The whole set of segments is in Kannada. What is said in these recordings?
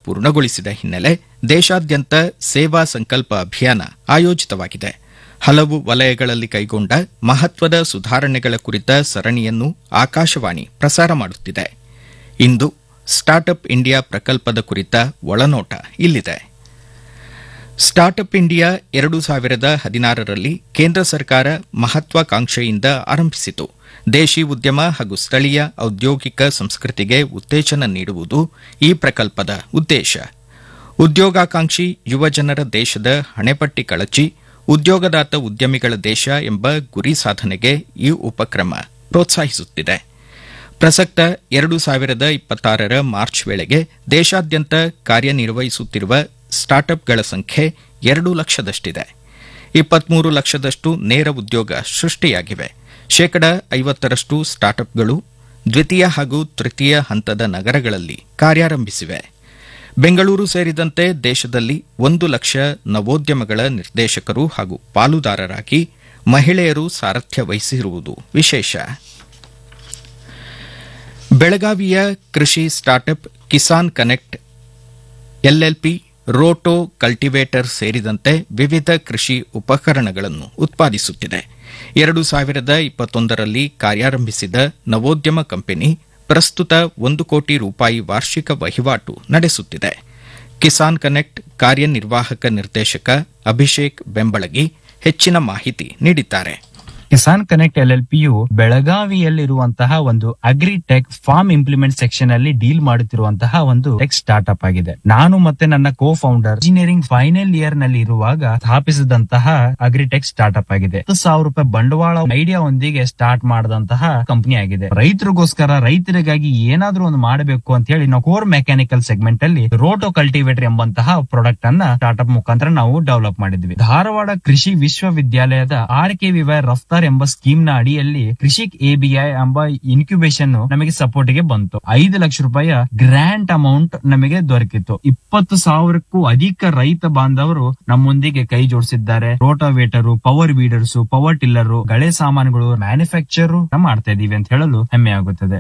ಪೂರ್ಣಗೊಳಿಸಿದ ಹಿನ್ನೆಲೆ ದೇಶಾದ್ಯಂತ ಸೇವಾ ಸಂಕಲ್ಪ ಅಭಿಯಾನ ಆಯೋಜಿತವಾಗಿದೆ ಹಲವು ವಲಯಗಳಲ್ಲಿ ಕೈಗೊಂಡ ಮಹತ್ವದ ಸುಧಾರಣೆಗಳ ಕುರಿತ ಸರಣಿಯನ್ನು ಆಕಾಶವಾಣಿ ಪ್ರಸಾರ ಮಾಡುತ್ತಿದೆ ಇಂದು ಸ್ಟಾರ್ಟ್ಅಪ್ ಇಂಡಿಯಾ ಪ್ರಕಲ್ಪದ ಕುರಿತ ಒಳನೋಟ ಇಲ್ಲಿದೆ ಸ್ಟಾರ್ಟ್ಅಪ್ ಇಂಡಿಯಾ ಎರಡು ಸಾವಿರದ ಹದಿನಾರರಲ್ಲಿ ಕೇಂದ್ರ ಸರ್ಕಾರ ಮಹತ್ವಾಕಾಂಕ್ಷೆಯಿಂದ ಆರಂಭಿಸಿತು ದೇಶಿ ಉದ್ಯಮ ಹಾಗೂ ಸ್ಥಳೀಯ ಔದ್ಯೋಗಿಕ ಸಂಸ್ಕೃತಿಗೆ ಉತ್ತೇಜನ ನೀಡುವುದು ಈ ಪ್ರಕಲ್ಪದ ಉದ್ದೇಶ ಉದ್ಯೋಗಾಕಾಂಕ್ಷಿ ಯುವಜನರ ದೇಶದ ಹಣೆಪಟ್ಟಿ ಕಳಚಿ ಉದ್ಯೋಗದಾತ ಉದ್ಯಮಿಗಳ ದೇಶ ಎಂಬ ಗುರಿ ಸಾಧನೆಗೆ ಈ ಉಪಕ್ರಮ ಪ್ರೋತ್ಸಾಹಿಸುತ್ತಿದೆ ಪ್ರಸಕ್ತ ಎರಡು ಸಾವಿರದ ಇಪ್ಪತ್ತಾರರ ಮಾರ್ಚ್ ವೇಳೆಗೆ ದೇಶಾದ್ಯಂತ ಕಾರ್ಯನಿರ್ವಹಿಸುತ್ತಿರುವ ಸ್ಟಾರ್ಟ್ಅಪ್ಗಳ ಸಂಖ್ಯೆ ಎರಡು ಲಕ್ಷದಷ್ಟಿದೆ ಇಪ್ಪತ್ಮೂರು ಲಕ್ಷದಷ್ಟು ನೇರ ಉದ್ಯೋಗ ಸೃಷ್ಟಿಯಾಗಿವೆ ಶೇಕಡ ಐವತ್ತರಷ್ಟು ಸ್ಟಾರ್ಟ್ಅಪ್ಗಳು ದ್ವಿತೀಯ ಹಾಗೂ ತೃತೀಯ ಹಂತದ ನಗರಗಳಲ್ಲಿ ಕಾರ್ಯಾರಂಭಿಸಿವೆ ಬೆಂಗಳೂರು ಸೇರಿದಂತೆ ದೇಶದಲ್ಲಿ ಒಂದು ಲಕ್ಷ ನವೋದ್ಯಮಗಳ ನಿರ್ದೇಶಕರು ಹಾಗೂ ಪಾಲುದಾರರಾಗಿ ಮಹಿಳೆಯರು ಸಾರಥ್ಯ ವಹಿಸಿರುವುದು ವಿಶೇಷ ಬೆಳಗಾವಿಯ ಕೃಷಿ startup Kisan connect LLP roto cultivator ಸೇರಿದಂತೆ ವಿವಿಧ ಕೃಷಿ ಉಪಕರಣಗಳನ್ನು ಉತ್ಪಾದಿಸುತ್ತಿದೆ ಎರಡು ಸಾವಿರದ ಇಪ್ಪತ್ತೊಂದರಲ್ಲಿ ಕಾರ್ಯಾರಂಭಿಸಿದ ನವೋದ್ಯಮ ಕಂಪನಿ ಪ್ರಸ್ತುತ ಒಂದು ಕೋಟಿ ರೂಪಾಯಿ ವಾರ್ಷಿಕ ವಹಿವಾಟು ನಡೆಸುತ್ತಿದೆ ಕಿಸಾನ್ ಕನೆಕ್ಟ್ ಕಾರ್ಯನಿರ್ವಾಹಕ ನಿರ್ದೇಶಕ ಅಭಿಷೇಕ್ ಬೆಂಬಳಗಿ ಹೆಚ್ಚಿನ ಮಾಹಿತಿ ನೀಡಿದ್ದಾರೆ Kisan connect L L P ಬೆಳಗಾವಿಯಲ್ಲಿರುವಂತಹ ಒಂದು ಅಗ್ರಿಟೆಕ್ ಫಾರ್ಮ್ ಇಂಪ್ಲಿಮೆಂಟ್ ಸೆಕ್ಷನ್ ಅಲ್ಲಿ ಡೀಲ್ ಮಾಡುತ್ತಿರುವಂತಹ ಒಂದು ಟೆಕ್ ಸ್ಟಾರ್ಟ್ಅಪ್ ಆಗಿದೆ ನಾನು ಮತ್ತೆ ನನ್ನ co founder engineering final year ನಲ್ಲಿ ಇರುವಾಗ ಸ್ಥಾಪಿಸಿದಂತಹ ಅಗ್ರಿಟೆಕ್ ಸ್ಟಾರ್ಟ್ಅಪ್ ಆಗಿದೆ ಹತ್ತು ಸಾವಿರ ರೂಪಾಯಿ ಬಂಡವಾಳ ಐಡಿಯಾ ಒಂದಿಗೆ ಸ್ಟಾರ್ಟ್ ಮಾಡಿದಂತಹ ಕಂಪನಿ ಆಗಿದೆ ರೈತರಿಗೋಸ್ಕರ ರೈತರಿಗಾಗಿ ಏನಾದ್ರೂ ಒಂದು ಮಾಡಬೇಕು ಅಂತ ಹೇಳಿ ನಾವು ಕೋರ್ ಮೆಕ್ಯಾನಿಕಲ್ ಸೆಗ್ಮೆಂಟ್ ಅಲ್ಲಿ ರೋಟೋ ಕಲ್ಟಿವೇಟರ್ ಎಂಬಂತಹ ಪ್ರಾಡಕ್ಟ್ ಅನ್ನ ಸ್ಟಾರ್ಟ್ಅಪ್ ಮುಖಾಂತರ ನಾವು ಡೆವಲಪ್ ಮಾಡಿದ್ವಿ ಧಾರವಾಡ ಕೃಷಿ ವಿಶ್ವವಿದ್ಯಾಲಯದ ಆರ್ ಕೆ ವಿವೈ ರಫ್ತಾರ್ ಎಂಬ ಸ್ಕೀಮ್ ನ ಅಡಿಯಲ್ಲಿ ಕೃಷಿಕ್ ಎಬಿಐ ಎಂಬ ಇನ್ಕ್ಯುಬೇಷನ್ ನಮಗೆ ಸಪೋರ್ಟ್ ಗೆ ಬಂತು ಐದು ಲಕ್ಷ ರೂಪಾಯಿ ಗ್ರಾಂಟ್ ಅಮೌಂಟ್ ನಮಗೆ ದೊರಕಿತ್ತು ಇಪ್ಪತ್ತು ಸಾವಿರಕ್ಕೂ ಅಧಿಕ ರೈತ ಬಾಂಧವರು ನಮ್ಮೊಂದಿಗೆ ಕೈ ಜೋಡಿಸಿದ್ದಾರೆ rotavator power weeders power tiller ಗಳೆ ಸಾಮಾನುಗಳು ಮ್ಯಾನುಫ್ಯಾಕ್ಚರ್ ಮಾಡ್ತಾ ಇದೀವಿ ಅಂತ ಹೇಳಲು ಹೆಮ್ಮೆ ಆಗುತ್ತದೆ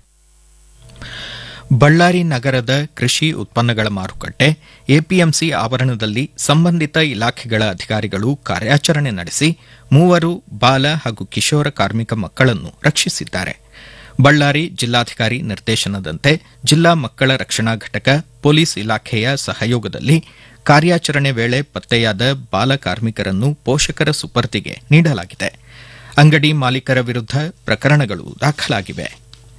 ಬಳ್ಳಾರಿ ನಗರದ ಕೃಷಿ ಉತ್ಪನ್ನಗಳ ಮಾರುಕಟ್ಟೆ ಎಪಿಎಂಸಿ ಆವರಣದಲ್ಲಿ ಸಂಬಂಧಿತ ಇಲಾಖೆಗಳ ಅಧಿಕಾರಿಗಳು ಕಾರ್ಯಾಚರಣೆ ನಡೆಸಿ ಮೂವರು ಬಾಲ ಹಾಗೂ ಕಿಶೋರ ಕಾರ್ಮಿಕ ಮಕ್ಕಳನ್ನು ರಕ್ಷಿಸಿದ್ದಾರೆ ಬಳ್ಳಾರಿ ಜಿಲ್ಲಾಧಿಕಾರಿ ನಿರ್ದೇಶನದಂತೆ ಜಿಲ್ಲಾ ಮಕ್ಕಳ ರಕ್ಷಣಾ ಘಟಕ ಪೊಲೀಸ್ ಇಲಾಖೆಯ ಸಹಯೋಗದಲ್ಲಿ ಕಾರ್ಯಾಚರಣೆ ವೇಳೆ ಪತ್ತೆಯಾದ ಬಾಲ ಕಾರ್ಮಿಕರನ್ನು ಪೋಷಕರ ಸುಪರ್ದಿಗೆ ನೀಡಲಾಗಿದೆ ಅಂಗಡಿ ಮಾಲೀಕರ ವಿರುದ್ಧ ಪ್ರಕರಣಗಳು ದಾಖಲಾಗಿವೆ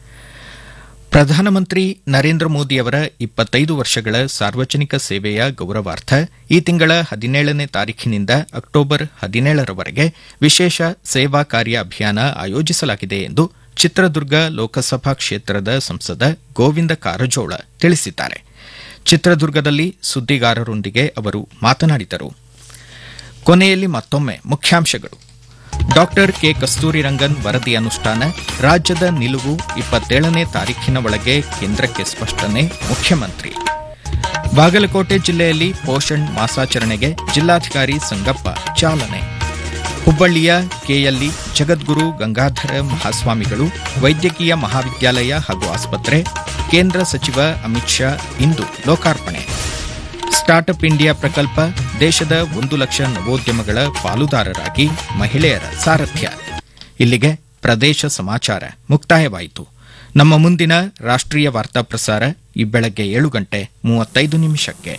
ಪ್ರಧಾನಮಂತ್ರಿ ನರೇಂದ್ರ ಮೋದಿಯವರ ಇಪ್ಪತ್ತೈದು ವರ್ಷಗಳ ಸಾರ್ವಜನಿಕ ಸೇವೆಯ ಗೌರವಾರ್ಥ ಈ ತಿಂಗಳ ಹದಿನೇಳನೇ ತಾರೀಖಿನಿಂದ ಅಕ್ಟೋಬರ್ ಹದಿನೇಳರವರೆಗೆ ವಿಶೇಷ ಸೇವಾ ಕಾರ್ಯ ಅಭಿಯಾನ ಆಯೋಜಿಸಲಾಗಿದೆ ಎಂದು ಚಿತ್ರದುರ್ಗ ಲೋಕಸಭಾ ಕ್ಷೇತ್ರದ ಸಂಸದ ಗೋವಿಂದ ಕಾರಜೋಳ ತಿಳಿಸಿದ್ದಾರೆ ಚಿತ್ರದುರ್ಗದಲ್ಲಿ ಸುದ್ದಿಗಾರರೊಂದಿಗೆ ಅವರು ಮಾತನಾಡಿದರು ಕೊನೆಯಲ್ಲಿ ಮತ್ತೊಮ್ಮೆ ಮುಖ್ಯಾಂಶಗಳು ಡಾಕ್ಟರ್ ಕೆ ಕಸ್ತೂರಿ ರಂಗನ್ ವರದಿ ಅನುಷ್ಠಾನ ರಾಜ್ಯದ ನಿಲುವು ಇಪ್ಪತ್ತೇಳನೇ ತಾರೀಖಿನ ಒಳಗೆ ಕೇಂದ್ರಕ್ಕೆ ಸ್ಪಷ್ಟನೆ ಮುಖ್ಯಮಂತ್ರಿ ಬಾಗಲಕೋಟೆ ಜಿಲ್ಲೆಯಲ್ಲಿ ಪೋಷಣ್ ಮಾಸಾಚರಣೆಗೆ ಜಿಲ್ಲಾಧಿಕಾರಿ ಸಂಗಪ್ಪ ಚಾಲನೆ ಹುಬ್ಬಳ್ಳಿಯ ಕೆಎಲ್ಇ ಜಗದ್ಗುರು ಗಂಗಾಧರ ಮಹಾಸ್ವಾಮಿಗಳು ವೈದ್ಯಕೀಯ ಮಹಾವಿದ್ಯಾಲಯ ಹಾಗೂ ಆಸ್ಪತ್ರೆ ಕೇಂದ್ರ ಸಚಿವ ಅಮಿತ್ ಶಾ ಇಂದು ಲೋಕಾರ್ಪಣೆ ಸ್ಟಾರ್ಟ್ಅಪ್ ಇಂಡಿಯಾ ಪ್ರಕಲ್ಪ ದೇಶದ ಒಂದು ಲಕ್ಷ ನವೋದ್ಯಮಗಳ ಪಾಲುದಾರರಾಗಿ ಮಹಿಳೆಯರ ಸಾರಥ್ಯ ಇಲ್ಲಿಗೆ ಪ್ರದೇಶ ಸಮಾಚಾರ ಮುಕ್ತಾಯವಾಯಿತು ನಮ್ಮ ಮುಂದಿನ ರಾಷ್ಟ್ರೀಯ ವಾರ್ತಾ ಪ್ರಸಾರ ಈ ಬೆಳಗ್ಗೆ ಏಳು ಗಂಟೆ ಮೂವತ್ತೈದು ನಿಮಿಷಕ್ಕೆ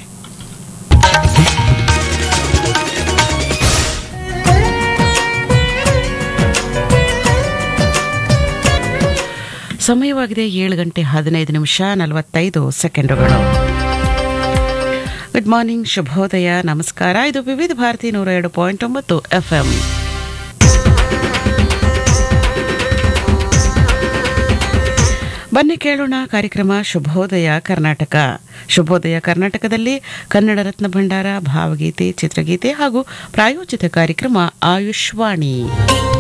ಸಮಯವಾಗಿದೆ ಏಳು ಗಂಟೆ ಹದಿನೈದು ನಿಮಿಷ ನಲವತ್ತೈದು ಸೆಕೆಂಡುಗಳು ಗುಡ್ ಮಾರ್ನಿಂಗ್ ಶುಭೋದಯ ನಮಸ್ಕಾರ ಇದು ವಿವಿಧ ಭಾರತಿ ನೂರ ಎರಡು ಪಾಯಿಂಟ್ ಒಂಬತ್ತು ಎಫ್ಎಂ ಬನ್ನಿ ಕೇಳೋಣ ಕಾರ್ಯಕ್ರಮ ಶುಭೋದಯ ಕರ್ನಾಟಕ ಶುಭೋದಯ ಕರ್ನಾಟಕದಲ್ಲಿ ಕನ್ನಡ ರತ್ನ ಭಂಡಾರ ಭಾವಗೀತೆ ಚಿತ್ರಗೀತೆ ಹಾಗೂ ಪ್ರಾಯೋಜಿತ ಕಾರ್ಯಕ್ರಮ ಆಯುಷ್ವಾಣಿ